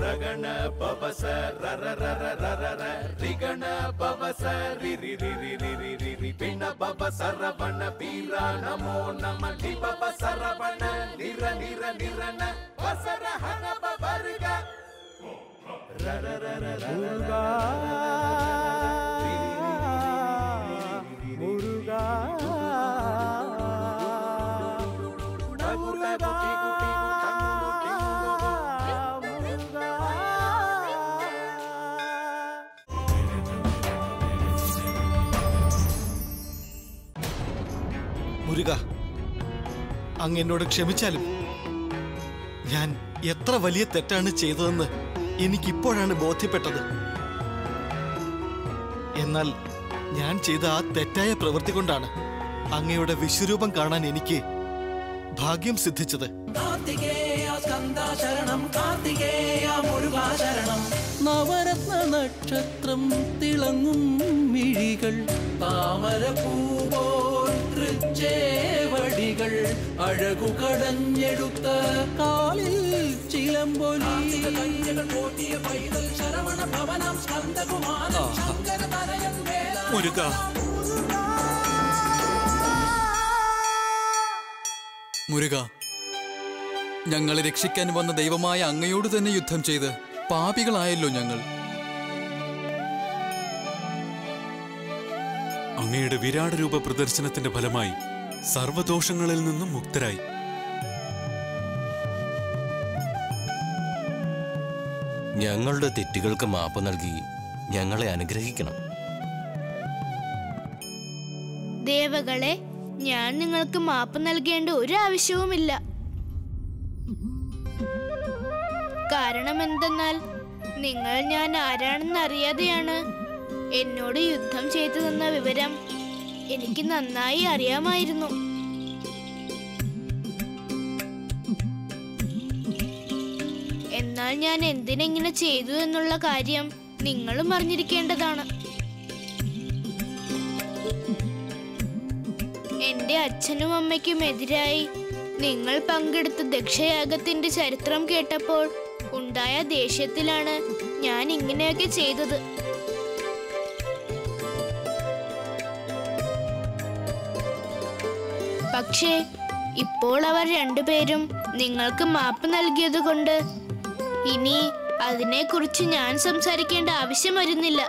ರಗಣ ಪವಸ ರರ ರರ ರರ ರ ರಿಗಣ ಪವಸ ರಿ ರಿ ರಿ ರಿ ರಿ ರಿ ರಿ ರಿ ಪಿಣ ಪವ ಸರವಣ ಬೀರ ನಮೋ ನಮ ಲಿ ಪವ ಸರವಣ ನಿರ ನಿರ ನಿರನ ವಸರ ಹನ ಪವರ್ಗ ರರ ರರ ರರ മുരുകാ മുരുകാ മുരുകാ മുരുകാ മുരുക അങ്ങ് എന്നോട് ക്ഷമിച്ചാലും ഞാൻ എത്ര വലിയ തെറ്റാണ് ചെയ്തതെന്ന് എനിക്കിപ്പോഴാണ് ബോധ്യപ്പെട്ടത് എന്നാൽ ഞാൻ ചെയ്ത ആ തെറ്റായ പ്രവൃത്തി കൊണ്ടാണ് അങ്ങയുടെ വിശ്വരൂപം കാണാൻ എനിക്ക് ഭാഗ്യം സിദ്ധിച്ചത് കാർത്തികേയ സ്കന്ദ ശരണം കാർത്തികേയ മുരുകാ ശരണം നവരത്ന നക്ഷത്രം തിളങ്ങും മിഴികൾ താമര പൂപോൽ തൃച്ചേവടികൾ അഴകു കടഞ്ഞെടുത്ത കാലിൽ ചിലമ്പൊലി കന്യകൾ പോറ്റിയ പൈതൽ ശരവണ ഭവനം സ്കന്ദകുമാരൻ ശങ്കര തനയൻ വേല മുരുക മുരുക ഞങ്ങളെ രക്ഷിക്കാൻ വന്ന ദൈവമായ അങ്ങയോട് തന്നെ യുദ്ധം ചെയ്ത് പാപികളായല്ലോ ഞങ്ങൾ അങ്ങയുടെ വിരാട് രൂപ പ്രദർശനത്തിന്റെ ഫലമായി സർവദോഷങ്ങളിൽ നിന്നും മുക്തരായി ഞങ്ങളുടെ തെറ്റുകൾക്ക് മാപ്പ് നൽകി ഞങ്ങളെ അനുഗ്രഹിക്കണം ദേവകളെ ഞാൻ നിങ്ങൾക്ക് മാപ്പ് നൽകേണ്ട ഒരു ആവശ്യവുമില്ല കാരണം എന്തെന്നാൽ നിങ്ങൾ ഞാൻ ആരാണെന്ന് അറിയാതെയാണ് എന്നോട് യുദ്ധം ചെയ്തതെന്ന വിവരം എനിക്ക് നന്നായി അറിയാമായിരുന്നു എന്നാൽ ഞാൻ എന്തിനെങ്ങനെ ചെയ്തു എന്നുള്ള കാര്യം നിങ്ങളും അറിഞ്ഞിരിക്കേണ്ടതാണ് എന്റെ അച്ഛനും അമ്മയ്ക്കും എതിരായി നിങ്ങൾ പങ്കെടുത്ത ദക്ഷയാഗത്തിന്റെ ചരിത്രം കേട്ടപ്പോൾ ഉണ്ടായ ദേഷ്യത്തിലാണ് ഞാൻ ഇങ്ങനെയൊക്കെ ചെയ്തത് പക്ഷേ ഇപ്പോൾ അവർ രണ്ടുപേരും നിങ്ങൾക്ക് മാപ്പ് നൽകിയതുകൊണ്ട് ഇനി അതിനെക്കുറിച്ച് ഞാൻ സംസാരിക്കേണ്ട ആവശ്യം വരുന്നില്ല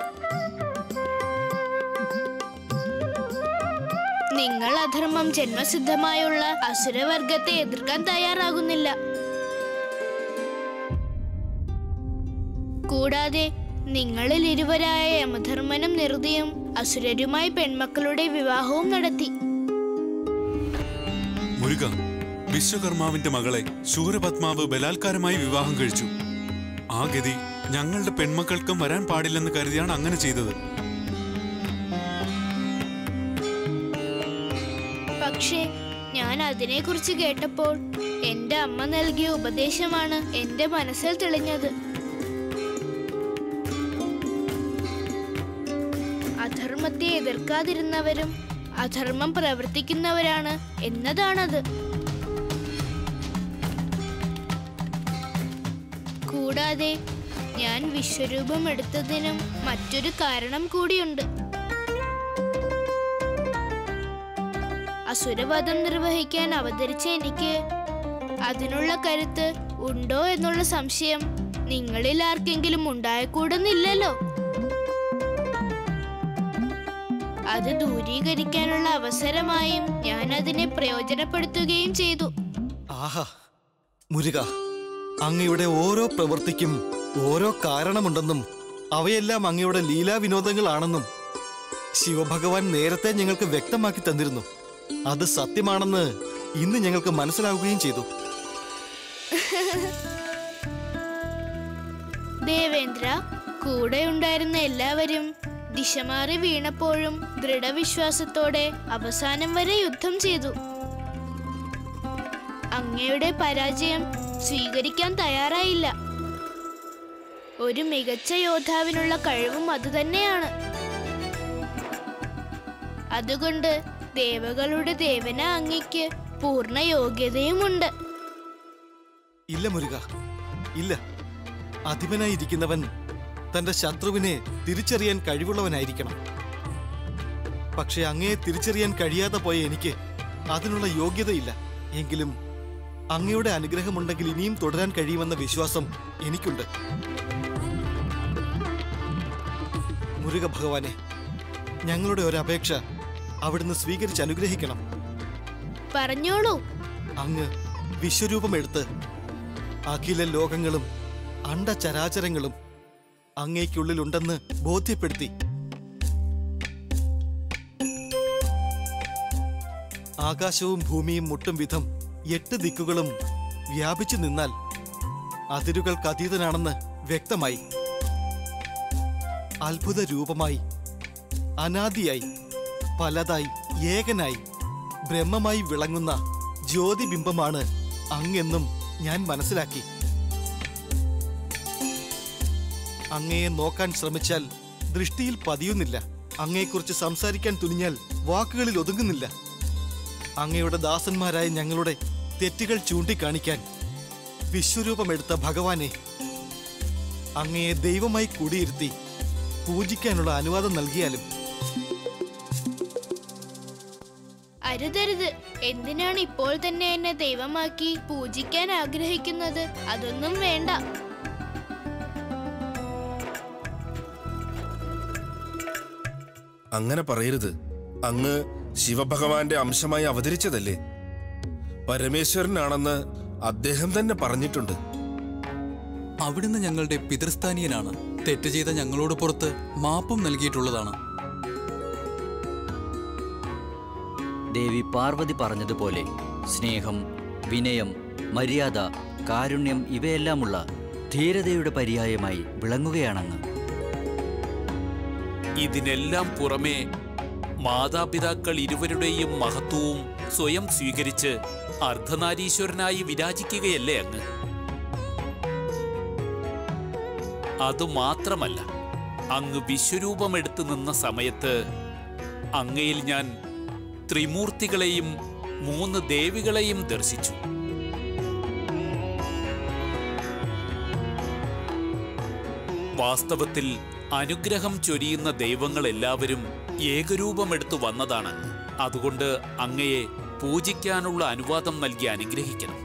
നിങ്ങൾ അധർമ്മം ജന്മസിദ്ധമായുള്ള അസുരവർഗത്തെ എതിർക്കാൻ തയ്യാറാകുന്നില്ല കൂടാതെ നിങ്ങളിൽ ഇരുവരായ യമധർമ്മനും നിറുതിയും അസുരരുമായി പെൺമക്കളുടെ വിവാഹവും നടത്തി മുരുക വിശ്വകർമാവിന്റെ മകളെ ശൂരപത്മാവ് ബലാത്കാരമായി വിവാഹം കഴിച്ചു ആ ഗതി ഞങ്ങളുടെ പെൺമക്കൾക്കും വരാൻ പാടില്ലെന്ന് കരുതിയാണ് അങ്ങനെ ചെയ്തത് പക്ഷേ ഞാൻ അതിനെക്കുറിച്ച് കേട്ടപ്പോൾ എന്റെ അമ്മ നൽകിയ ഉപദേശമാണ് എന്റെ മനസ്സിൽ തെളിഞ്ഞത് അധർമ്മത്തെ എതിർക്കാതിരുന്നവരും അധർമ്മം പ്രവർത്തിക്കുന്നവരാണ് എന്നതാണത് കൂടാതെ ഞാൻ വിശ്വരൂപം എടുത്തതിനും മറ്റൊരു കാരണം കൂടിയുണ്ട് അസുരവധം നിർവഹിക്കാൻ അവതരിച്ച എനിക്ക് അതിനുള്ള കരുത്ത് ഉണ്ടോ എന്നുള്ള സംശയം നിങ്ങളിൽ ആർക്കെങ്കിലും ഉണ്ടായിക്കൂടുന്നില്ലല്ലോ അത് ദൂരീകരിക്കാനുള്ള അവസരമായും ഞാൻ അതിനെ പ്രയോജനപ്പെടുത്തുകയും ചെയ്തു ആഹാ മുരുക അങ്ങയുടെ ഓരോ പ്രവൃത്തിക്കും ഓരോ കാരണമുണ്ടെന്നും അവയെല്ലാം അങ്ങയുടെ ലീലാവിനോദങ്ങളാണെന്നും ശിവഭഗവാൻ നേരത്തെ ഞങ്ങൾക്ക് വ്യക്തമാക്കി തന്നിരുന്നു അത് സത്യമാണെന്ന് ഇന്ന് ഞങ്ങൾക്ക് മനസ്സിലാവുകയും ചെയ്തു ദേവേന്ദ്ര കൂടെ ഉണ്ടായിരുന്ന എല്ലാവരും ദിശമാറി വീണപ്പോഴും ദൃഢവിശ്വാസത്തോടെ അവസാനം വരെ യുദ്ധം ചെയ്തു അങ്ങയുടെ പരാജയം സ്വീകരിക്കാൻ തയ്യാറായില്ല ഒരു മികച്ച യോദ്ധാവിനുള്ള കഴിവും അതുതന്നെയാണ് അതുകൊണ്ട് ദേവകളുടെ ദേവന അങ്ങയ്ക്ക് പൂർണ്ണ യോഗ്യതയുമുണ്ട് ഇല്ല മുരുക ഇല്ല അധിപനായിരിക്കുന്നവൻ തന്റെ ശത്രുവിനെ തിരിച്ചറിയാൻ കഴിവുള്ളവനായിരിക്കണം പക്ഷെ അങ്ങയെ തിരിച്ചറിയാൻ കഴിയാതെ പോയ എനിക്ക് അതിനുള്ള യോഗ്യതയില്ല എങ്കിലും അങ്ങയുടെ അനുഗ്രഹമുണ്ടെങ്കിൽ ഇനിയും തുടരാൻ കഴിയുമെന്ന വിശ്വാസം എനിക്കുണ്ട് മുരുക ഭഗവാനെ ഞങ്ങളുടെ ഒരു അപേക്ഷ അവിടുന്ന് സ്വീകരിച്ച് അനുഗ്രഹിക്കണം പറഞ്ഞോളൂ അങ്ങ് വിശ്വരൂപമെടുത്ത് അഖില ലോകങ്ങളും അണ്ടചരാചരങ്ങളും അങ്ങേക്കുള്ളിലുണ്ടെന്ന് ബോധ്യപ്പെടുത്തി ആകാശവും ഭൂമിയും മുട്ടും വിധം എട്ട് ദിക്കുകളും വ്യാപിച്ചു നിന്നാൽ അതിരുകൾക്ക് അതീതനാണെന്ന് വ്യക്തമായി അത്ഭുത രൂപമായി അനാദിയായി പലതായി ഏകനായി ബ്രഹ്മമായി വിളങ്ങുന്ന ജ്യോതിബിംബമാണ് അങ്ങെന്നും ഞാൻ മനസ്സിലാക്കി അങ്ങയെ നോക്കാൻ ശ്രമിച്ചാൽ ദൃഷ്ടിയിൽ പതിയുന്നില്ല അങ്ങയെക്കുറിച്ച് സംസാരിക്കാൻ തുനിഞ്ഞാൽ വാക്കുകളിൽ ഒതുങ്ങുന്നില്ല അങ്ങയുടെ ദാസന്മാരായ ഞങ്ങളുടെ തെറ്റുകൾ ചൂണ്ടിക്കാണിക്കാൻ വിശ്വരൂപമെടുത്ത ഭഗവാനെ അങ്ങയെ ദൈവമായി കുടിയിരുത്തി പൂജിക്കാനുള്ള അനുവാദം നൽകിയാലും അരുതരുത് എന്തിനാണ് ഇപ്പോൾ തന്നെ എന്നെ ദൈവമാക്കി പൂജിക്കാൻ ആഗ്രഹിക്കുന്നത് അതൊന്നും വേണ്ട അങ്ങനെ പറയരുത് അങ്ങ് ശിവഭഗവാന്റെ അംശമായി അവതരിച്ചതല്ലേ പരമേശ്വരനാണെന്ന് അദ്ദേഹം തന്നെ പറഞ്ഞിട്ടുണ്ട് അവിടുന്ന് ഞങ്ങളുടെ പിതൃസ്ഥാനീയനാണ് തെറ്റ് ചെയ്ത ഞങ്ങളോട് പുറത്ത് മാപ്പും നൽകിയിട്ടുള്ളതാണ് ദേവി പാർവതി പറഞ്ഞതുപോലെ സ്നേഹം വിനയം മര്യാദ കാരുണ്യം ഇവയെല്ലാമുള്ള ധീരതയുടെ പര്യായമായി വിളങ്ങുകയാണങ്ങ് ഇതിനെല്ലാം പുറമെ മാതാപിതാക്കൾ ഇരുവരുടെയും മഹത്വവും സ്വയം സ്വീകരിച്ച് അർദ്ധനാരീശ്വരനായി വിരാജിക്കുകയല്ലേ അങ്ങ് അതുമാത്രമല്ല അങ്ങ് വിശ്വരൂപമെടുത്തു നിന്ന സമയത്ത് അങ്ങയിൽ ഞാൻ ത്രിമൂർത്തികളെയും മൂന്ന് ദേവികളെയും ദർശിച്ചു വാസ്തവത്തിൽ അനുഗ്രഹം ചൊരിയുന്ന ദൈവങ്ങൾ എല്ലാവരും ഏകരൂപമെടുത്തു വന്നതാണ് അങ്ങ്. അതുകൊണ്ട് അങ്ങയെ പൂജിക്കാനുള്ള അനുവാദം നൽകി അനുഗ്രഹിക്കണം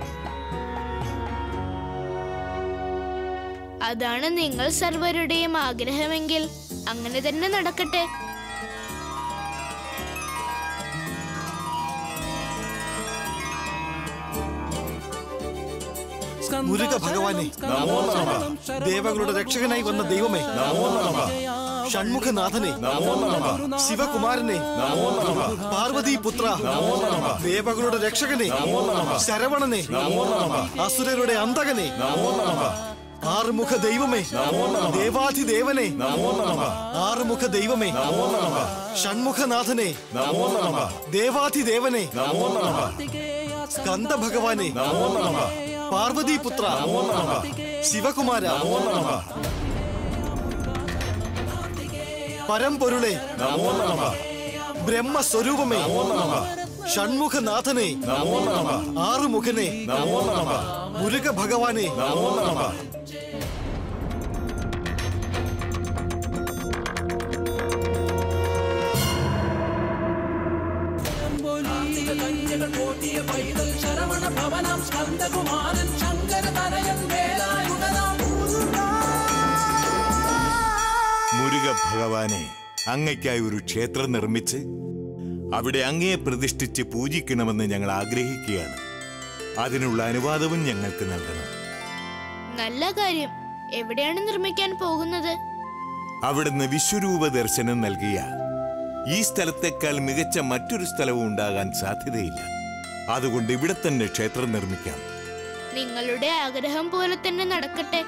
അതാണ് നിങ്ങൾ സർവരുടെയും ആഗ്രഹമെങ്കിൽ അങ്ങനെ തന്നെ നടക്കട്ടെ മുരുക ഭഗവാനെ ദേവകളുടെ രക്ഷകനായി വന്ന ദൈവമേ ഷൺമുഖനാഥനെ ശിവകുമാരനെ പാർവതി പുത്ര ദേവകളുടെ രക്ഷകനെ ശരവണനെ അസുരരുടെ അന്തകനെ ആറുമുഖ ദൈവമേ ദേവാധിദേവനെ ആറുമുഖ ദൈവമേ ഷൺമുഖനാഥനെ ദേവാധിദേവനെ സ്കന്ദ ഭഗവാനെ പാർവതീപുത്ര ശിവകുമാര പരമ്പൊരുളെ ബ്രഹ്മസ്വരൂപമേ ഷൺമുഖനാഥനെ ആറുമുഖനെ മുരുക ഭഗവാനെ ശരവണ ഭവനം സ്കന്ദകുമാരൻ ശങ്കര തനയൻ വേലായുധനാം മുരുക ഭഗവാനെ അങ്ങയ്ക്കായി ഒരു ക്ഷേത്രം നിർമ്മിച്ച് അവിടെ അങ്ങയെ പ്രതിഷ്ഠിച്ച് പൂജിക്കണമെന്ന് ഞങ്ങൾ ആഗ്രഹിക്കുകയാണ് അതിനുള്ള അനുവാദവും ഞങ്ങൾക്ക് നൽകണം നല്ല കാര്യം എവിടെയാണ് നിർമ്മിക്കാൻ പോകുന്നത് അവിടുന്ന് വിശ്വരൂപ ദർശനം നൽകിയ ഈ സ്ഥലത്തേക്കാൾ മികച്ച മറ്റൊരു സ്ഥലവും ഉണ്ടാകാൻ സാധ്യതയില്ല അതുകൊണ്ട് ഇവിടെ തന്നെ ക്ഷേത്രം നിർമ്മിക്കാം നിങ്ങളുടെ ആഗ്രഹം പോലെ തന്നെ നടക്കട്ടെ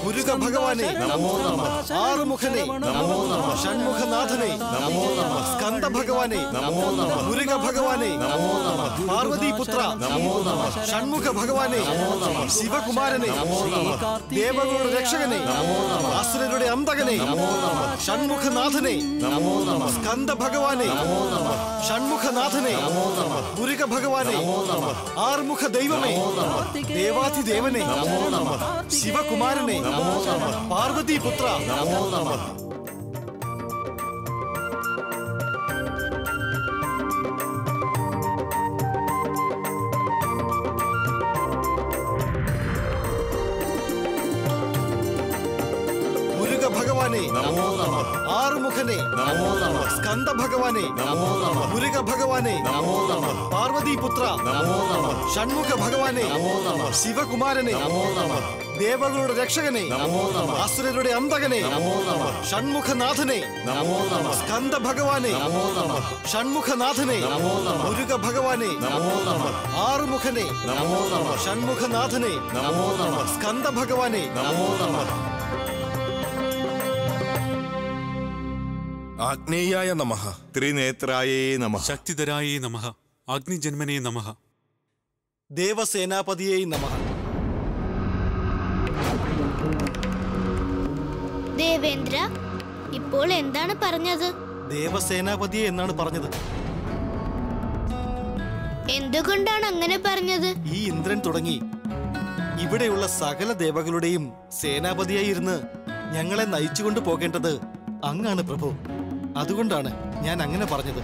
മുരുക ഭഗവാനെ നമോ നമഃ. ആറുമുഖനെ നമോ നമഃ. ഷൺമുഖനാഥനെ നമോ നമഃ. സ്കന്ദ ഭഗവാനെ നമോ നമഃ. മുരുക ഭഗവാനെ നമോ നമഃ. പാർവതീപുത്ര നമോ നമഃ. ഷൺമുഖ ഭഗവാനെ നമോ നമഃ. ശിവകുമാരനെ നമോ നമഃ. ദേവകളുടെ രക്ഷകനെ നമോ നമഃ. അസുരരുടെ അന്തകനെ നമോ നമഃ. ഷൺമുഖനാഥനെ നമോ നമഃ. സ്കന്ദ ഭഗവാനെ നമോ നമഃ. ഷൺമുഖനാഥനെ നമോ നമഃ. മുരുക ഭഗവാനെ നമോ നമഃ. ആറുമുഖ ദൈവമേ നമോ നമഃ. ദേവാധിദേവനെ നമോ നമഃ. ശിവകുമാരനെ നമോ നമഃ. പാർവതീപുത്ര നമോ നമഃ മുരുക ഭഗവാനെ നമോ നമഃ ആറുമുഖനെ നമോ നമഃ സ്കന്ദ ഭഗവാനെ നമോ നമഃ മുരുക ഭഗവാനെ നമോ നമഃ പാർവതീപുത്ര നമോ നമഃ ഷൺമുഖ ഭഗവാനെ നമോ നമഃ ശിവകുമാരനെ നമോ നമഃ ദേവകളുടെ രക്ഷകനെ നമോ നമഃ അസുരരുടെ അന്തകനെ നമോ നമഃ ഷൺമുഖനാഥനെ നമോ നമഃ സ്കന്ദ ഭഗവാനെ നമോ നമഃ ഷൺമുഖനാഥനെ നമോ നമഃ മുരുക ഭഗവാനെ നമോ നമഃ ആറുമുഖനെ നമോ നമഃ ഷൺമുഖനാഥനെ നമോ നമഃ സ്കന്ദ ഭഗവാനെ നമോ നമഃ ആഗ്നേയായ നമഃ ത്രിനേത്രായേ നമഃ ശക്തിധരായേ നമഃ അഗ്നിജന്മനേ നമഃ ദേവസേനാപതിയെ നമഃ ദേവേന്ദ്ര ഇപ്പോൾ എന്താണ് പറഞ്ഞത് ദേവസേനാപതിയെ എന്നാണ് പറഞ്ഞത് എന്തുകൊണ്ടാണ് അങ്ങനെ പറഞ്ഞത് ഈ ഇന്ദ്രൻ തുടങ്ങി ഇവിടെയുള്ള സകല ദേവകളുടെയും സേനാപതിയായി ഇരുന്ന് ഞങ്ങളെ നയിച്ചുകൊണ്ട് പോകേണ്ടത് അങ്ങാണ് പ്രഭു അതുകൊണ്ടാണ് ഞാൻ അങ്ങനെ പറഞ്ഞത്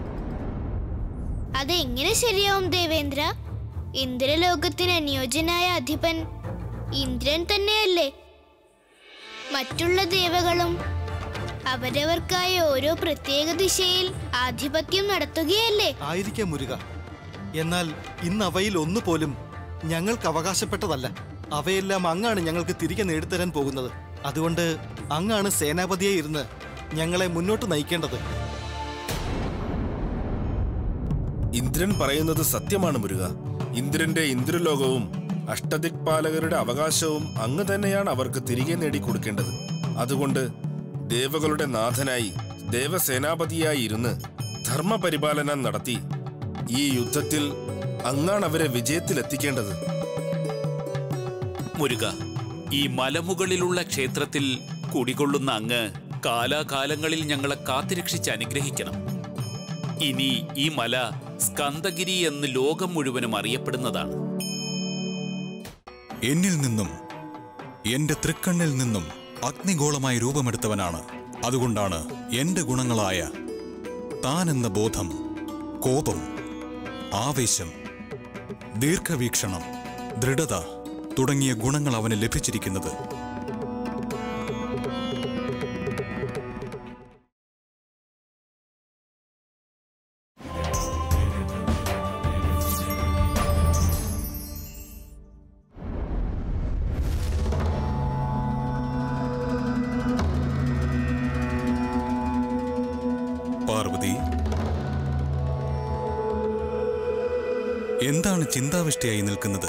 അത് എങ്ങനെ ശരിയാവും ദേവേന്ദ്ര ഇന്ദ്രലോകത്തിന് അനുയോജ്യനായ അധിപൻ ഇന്ദ്രൻ തന്നെയല്ലേ മറ്റുള്ള ദേവകളും അവരവർക്കായ ഓരോ പ്രത്യേക ദിശയിൽ ആധിപത്യം നടത്തുകയല്ലേ ആയിരിക്കാം മുരുക എന്നാൽ ഇന്ന് അവയിൽ ഒന്നുപോലും ഞങ്ങൾക്ക് അവകാശപ്പെട്ടതല്ല അവയെല്ലാം അങ്ങാണ് ഞങ്ങൾക്ക് തിരികെ നേടിത്തരാൻ പോകുന്നത് അതുകൊണ്ട് അങ്ങാണ് സേനാപതിയായി ഇരുന്ന് ഞങ്ങളെ മുന്നോട്ട് നയിക്കേണ്ടത് ഇന്ദ്രൻ പറയുന്നത് സത്യമാണ് മുരുക ഇന്ദ്രന്റെ ഇന്ദ്രലോകവും അഷ്ടദിക്പാലകരുടെ അവകാശവും അങ്ങ് തന്നെയാണ് അവർക്ക് തിരികെ നേടിക്കൊടുക്കേണ്ടത് അതുകൊണ്ട് ദേവകളുടെ നാഥനായി ദേവസേനാപതിയായി ഇരുന്ന് ധർമ്മപരിപാലനം നടത്തി ഈ യുദ്ധത്തിൽ അങ്ങാണ് അവരെ വിജയത്തിലെത്തിക്കേണ്ടത് മുരുക ഈ മലമുകളിലുള്ള ക്ഷേത്രത്തിൽ കുടികൊള്ളുന്ന അങ്ങ് കാലാകാലങ്ങളിൽ ഞങ്ങളെ കാത്തുരക്ഷിച്ച് അനുഗ്രഹിക്കണം ഇനി ഈ മല സ്കന്ദഗിരി എന്ന് ലോകം മുഴുവനും അറിയപ്പെടുന്നതാണ് എന്നിൽ നിന്നും എന്റെ തൃക്കണ്ണിൽ നിന്നും അഗ്നിഗോളമായി രൂപമെടുത്തവനാണ് അതുകൊണ്ടാണ് എന്റെ ഗുണങ്ങളായ താൻ എന്ന ബോധം കോപം ആവേശം ദീർഘവീക്ഷണം ദൃഢത തുടങ്ങിയ ഗുണങ്ങൾ അവന് ലഭിച്ചിരിക്കുന്നത് പാർവതി എന്താണ് ചിന്താവിഷ്ടയായി നിൽക്കുന്നത്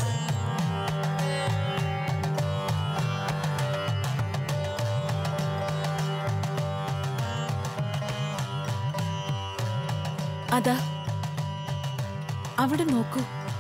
അതാ അവിടെ നോക്കൂ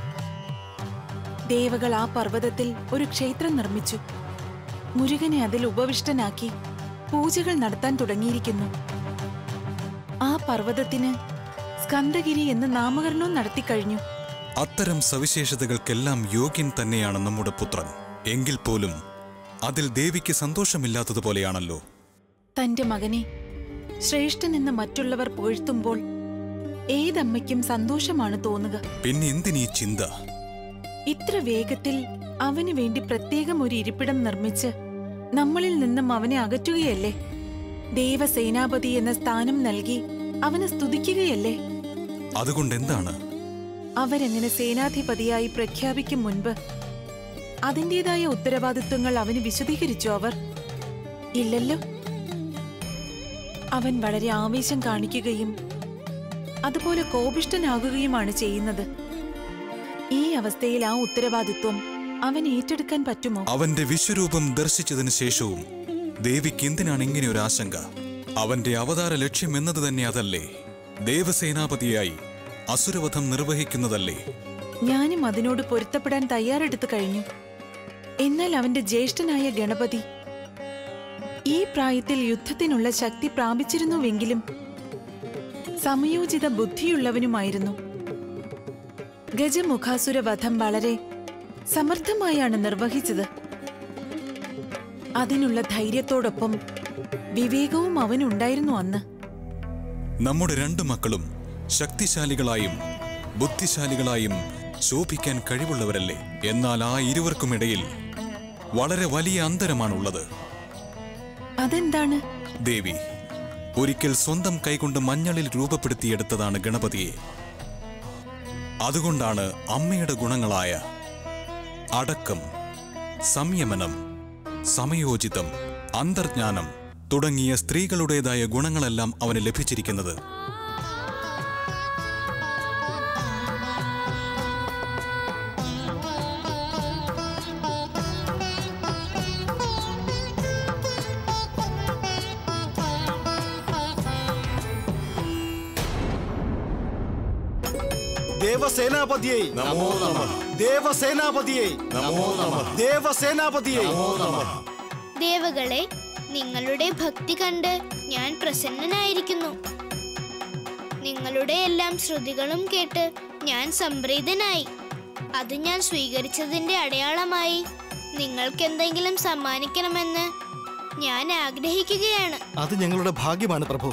ദേവകൾ ആ പർവ്വതത്തിൽ ഒരു ക്ഷേത്രം നിർമ്മിച്ചു മുരുകനെ അതിൽ ഉപവിഷ്ടനാക്കി പൂജകൾ നടത്താൻ തുടങ്ങിയിരിക്കുന്നു ആ പർവ്വതത്തിന് സ്കന്ദഗിരി എന്ന് നാമകരണവും നടത്തിക്കഴിഞ്ഞു അത്തരം സവിശേഷതകൾക്കെല്ലാം യോഗ്യൻ തന്നെയാണ് നമ്മുടെ പുത്രൻ എങ്കിൽ പോലും അതിൽ ദേവിക്ക് സന്തോഷമില്ലാത്തതുപോലെയാണല്ലോ തന്റെ മകനെ ശ്രേഷ്ഠൻ എന്ന് മറ്റുള്ളവർ പുകഴ്ത്തുമ്പോൾ ഏതമ്മയ്ക്കും സന്തോഷമാണ് തോന്നുക പിന്നെ എന്തിനീ ചിന്ത ഇത്ര വേഗത്തിൽ അവന് വേണ്ടി പ്രത്യേകം ഒരു ഇരിപ്പിടം നിർമ്മിച്ച് നമ്മളിൽ നിന്നും അവനെ അകറ്റുകയല്ലേ ദേവസേനാപതി എന്ന സ്ഥാനം നൽകി അവനെ സ്തുതിക്കുകയല്ലേ അതുകൊണ്ടെന്താണ് അവരങ്ങനെ സേനാധിപതിയായി പ്രഖ്യാപിക്കും മുൻപ് അതിൻ്റെതായ ഉത്തരവാദിത്വങ്ങൾ അവന് വിശദീകരിച്ചു അവർ ഇല്ലല്ലോ അവൻ വളരെ ആവേശം കാണിക്കുകയും അതുപോലെ കോപിഷ്ടനാകുകയുമാണ് ചെയ്യുന്നത് ഈ അവസ്ഥയിൽ ആ ഉത്തരവാദിത്വം അവൻ ഏറ്റെടുക്കാൻ പറ്റുമോ അവന്റെ വിശ്വരൂപം ദർശിച്ചതിന് ശേഷവും ദേവിക്ക് എന്തിനാണ് ഇങ്ങനെ ഒരു ആശങ്ക അവന്റെ അവതാര ലക്ഷ്യം എന്നത് തന്നെ അതല്ലേ ദേവസേനാപതിയായി അസുരവധം നിർവഹിക്കുന്നതല്ലേ ഞാനും അതിനോട് പൊരുത്തപ്പെടാൻ തയ്യാറെടുത്തു കഴിഞ്ഞു എന്നാൽ അവന്റെ ജ്യേഷ്ഠനായ ഗണപതി ഈ പ്രായത്തിൽ യുദ്ധത്തിനുള്ള ശക്തി പ്രാപിച്ചിരുന്നുവെങ്കിലും സമയോചിത ബുദ്ധിയുള്ളവനുമായിരുന്നു ഗജമുഖാസുര വധം വളരെ സമർത്ഥമായാണ് നിർവഹിച്ചത് അതിനുള്ള ധൈര്യത്തോടൊപ്പം വിവേകവും അവനുണ്ടായിരുന്നു അന്ന് നമ്മുടെ രണ്ടു മക്കളും ശക്തിശാലികളായും ബുദ്ധിശാലികളായും ശോഭിക്കാൻ കഴിവുള്ളവരല്ലേ എന്നാൽ ആ ഇരുവർക്കുമിടയിൽ വളരെ വലിയ അന്തരമാണുള്ളത് അതെന്താണ് ദേവി ഒരിക്കൽ സ്വന്തം കൈകൊണ്ട് മഞ്ഞളിൽ രൂപപ്പെടുത്തിയെടുത്തതാണ് ഗണപതിയെ അതുകൊണ്ടാണ് അമ്മയുടെ ഗുണങ്ങളായ അടക്കം സംയമനം സമയോചിതം അന്തർജ്ഞാനം തുടങ്ങിയ സ്ത്രീകളുടേതായ ഗുണങ്ങളെല്ലാം അവന് ലഭിച്ചിരിക്കുന്നത് ദേവസേനാപതിയെ നമോ നമഃ. ദേവസേനാപതിയെ നമോ നമഃ. ദേവസേനാപതിയെ ദേവകളെ നിങ്ങളുടെ ഭക്തി കണ്ട് ഞാൻ പ്രസന്നനായിരിക്കുന്നു നിങ്ങളുടെ എല്ലാം ശ്രുതികളും കേട്ട് ഞാൻ സംപ്രീതനായി അത് ഞാൻ സ്വീകരിച്ചതിന്റെ അടയാളമായി നിങ്ങൾക്ക് എന്തെങ്കിലും സമ്മാനിക്കണമെന്ന് ഞാൻ ആഗ്രഹിക്കുകയാണ് അത് ഞങ്ങളുടെ ഭാഗ്യമാണ് പ്രഭു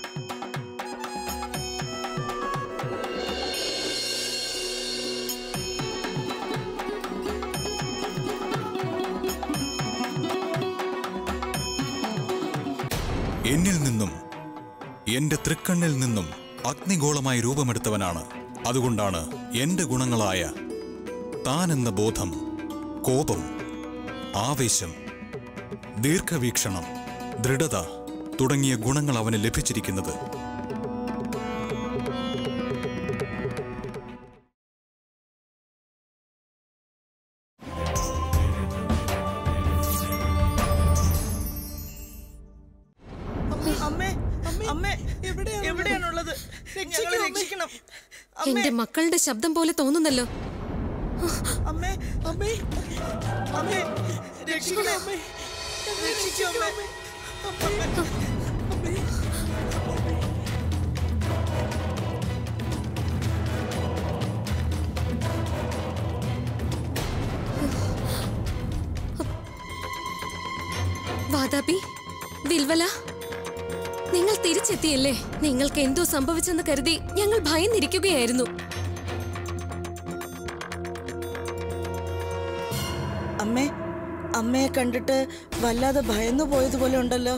എന്നിൽ നിന്നും എന്റെ തൃക്കണ്ണിൽ നിന്നും അഗ്നിഗോളമായി രൂപമെടുത്തവനാണ് അതുകൊണ്ടാണ് എന്റെ ഗുണങ്ങളായ താൻ എന്ന ബോധം കോപം ആവേശം ദീർഘവീക്ഷണം ദൃഢത തുടങ്ങിയ ഗുണങ്ങൾ അവന് ലഭിച്ചിരിക്കുന്നത് അമ്മേ അമ്മേ എവിടെയാണുള്ളത് ഞങ്ങളെ രക്ഷിക്കണം എന്റെ മക്കളുടെ ശബ്ദം പോലെ തോന്നുന്നല്ലോ അമ്മേ അമ്മേ അമ്മേ രക്ഷിക്കണം അമ്മേ രക്ഷിക്കൂ അമ്മേ അമ്മേ വാതാപി വിൽവല നിങ്ങൾ തിരിച്ചെത്തിയല്ലേ നിങ്ങൾക്ക് എന്തോ സംഭവിച്ചെന്ന് കരുതി ഞങ്ങൾ ഭയന്നിരിക്കുകയായിരുന്നു അമ്മേ അമ്മയെ കണ്ടിട്ട് വല്ലാതെ ഭയന്നു പോയതുപോലെ ഉണ്ടല്ലോ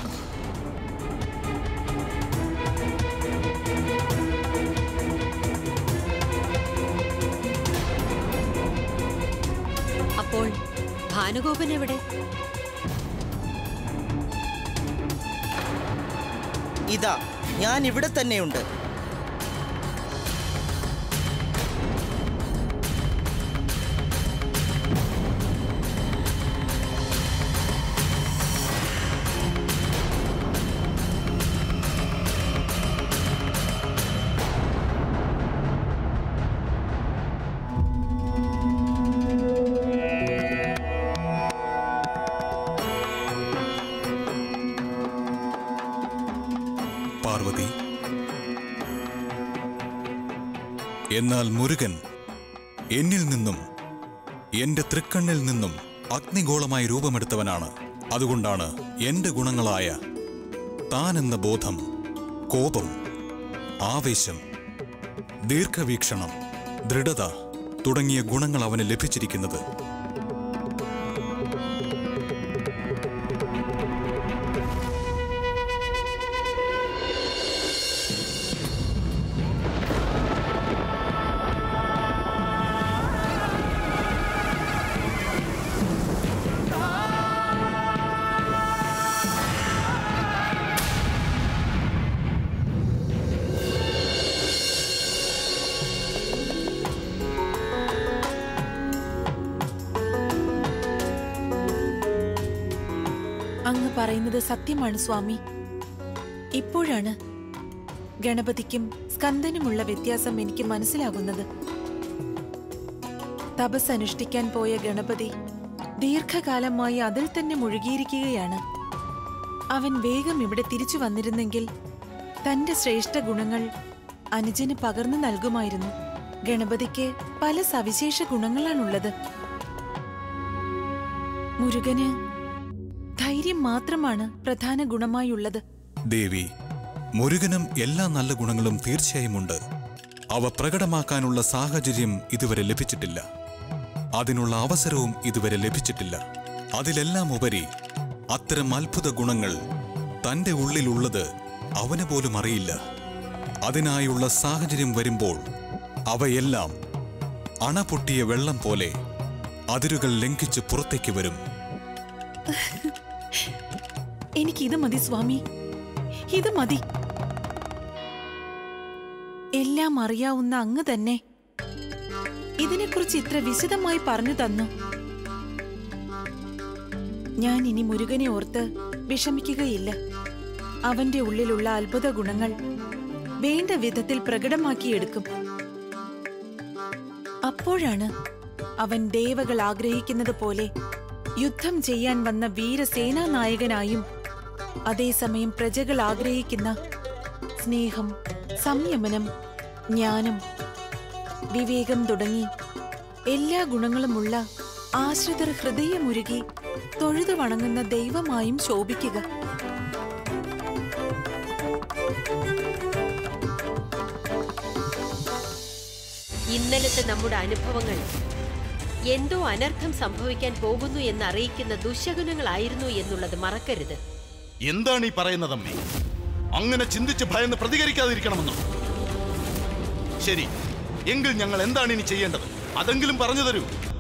അപ്പോൾ ഭാനുഗോപൻ എവിടെ ഇതാ ഞാൻ ഇവിടെ തന്നെയുണ്ട് പാർവതി എന്നാൽ മുരുകൻ എന്നിൽ നിന്നും എന്റെ തൃക്കണ്ണിൽ നിന്നും അഗ്നിഗോളമായി രൂപമെടുത്തവനാണ് അതുകൊണ്ടാണ് എന്റെ ഗുണങ്ങളായ താൻ എന്ന ബോധം കോപം ആവേശം ദീർഘവീക്ഷണം ദൃഢത തുടങ്ങിയ ഗുണങ്ങൾ അവന് ലഭിച്ചിരിക്കുന്നത് അങ്ങ് പറയുന്നത് സത്യമാണ് സ്വാമി ഇപ്പോഴാണ് ഗണപതിക്കും സ്കന്ദനുമുള്ള വ്യത്യാസം എനിക്ക് മനസ്സിലാകുന്നത് തപസ് അനുഷ്ഠിക്കാൻ പോയ ഗണപതി ദീർഘകാലമായി അതിൽ തന്നെ മുഴുകിയിരിക്കുകയാണ് അവൻ വേഗം ഇവിടെ തിരിച്ചു വന്നിരുന്നെങ്കിൽ തന്റെ ശ്രേഷ്ഠ ഗുണങ്ങൾ അനുജന് പകർന്നു നൽകുമായിരുന്നു ഗണപതിക്ക് പല സവിശേഷ ഗുണങ്ങളാണുള്ളത് മുരുകന് ധൈര്യം മാത്രമാണ് പ്രധാന ഗുണമായുള്ളത് ദേവി മുരുകനും എല്ലാ നല്ല ഗുണങ്ങളും തീർച്ചയായും ഉണ്ട് അവ പ്രകടമാക്കാനുള്ള സാഹചര്യം ഇതുവരെ ലഭിച്ചിട്ടില്ല അതിനുള്ള അവസരവും ഇതുവരെ ലഭിച്ചിട്ടില്ല അതിലെല്ലാം ഉപരി അത്തരം അത്ഭുത ഗുണങ്ങൾ തന്റെ ഉള്ളിലുള്ളത് അവന് പോലും അറിയില്ല അതിനായുള്ള സാഹചര്യം വരുമ്പോൾ അവയെല്ലാം അണപൊട്ടിയ വെള്ളം പോലെ അതിരുകൾ ലംഘിച്ച് പുറത്തേക്ക് വരും എനിക്കിത് മതി സ്വാമി ഇത് മതി എല്ലാം അറിയാവുന്ന അങ്ങ് തന്നെ ഇതിനെക്കുറിച്ച് ഇത്ര വിശദമായി പറഞ്ഞു തന്നു ഞാൻ ഇനി മുരുകനെ ഓർത്ത് വിഷമിക്കുകയില്ല അവന്റെ ഉള്ളിലുള്ള അത്ഭുത ഗുണങ്ങൾ വേണ്ട വിധത്തിൽ പ്രകടമാക്കിയെടുക്കും അപ്പോഴാണ് അവൻ ദേവകൾ ആഗ്രഹിക്കുന്നത് പോലെ യുദ്ധം ചെയ്യാൻ വന്ന വീരസേനാ നായകനായും അതേസമയം പ്രജകൾ ആഗ്രഹിക്കുന്ന സ്നേഹം സംയമനം ജ്ഞാനം വിവേകം തുടങ്ങി എല്ലാ ഗുണങ്ങളുമുള്ള ആശ്രിതർ ഹൃദയമുരുകി തൊഴുതു വണങ്ങുന്ന ദൈവമായും ശോഭിക്കുക ഇന്നലത്തെ നമ്മുടെ അനുഭവങ്ങൾ എന്തോ അനർത്ഥം സംഭവിക്കാൻ പോകുന്നു എന്ന് അറിയിക്കുന്ന ദുശകുനങ്ങളായിരുന്നു എന്നുള്ളത് മറക്കരുത് എന്താണ് ഈ പറയുന്നത് അമ്മേ അങ്ങനെ ചിന്തിച്ച് ഭയന്ന് പ്രതികരിക്കാതിരിക്കണമെന്നോ ശരി എങ്കിൽ ഞങ്ങൾ എന്താണ് ഇനി ചെയ്യേണ്ടത് അതെങ്കിലും പറഞ്ഞു തരൂ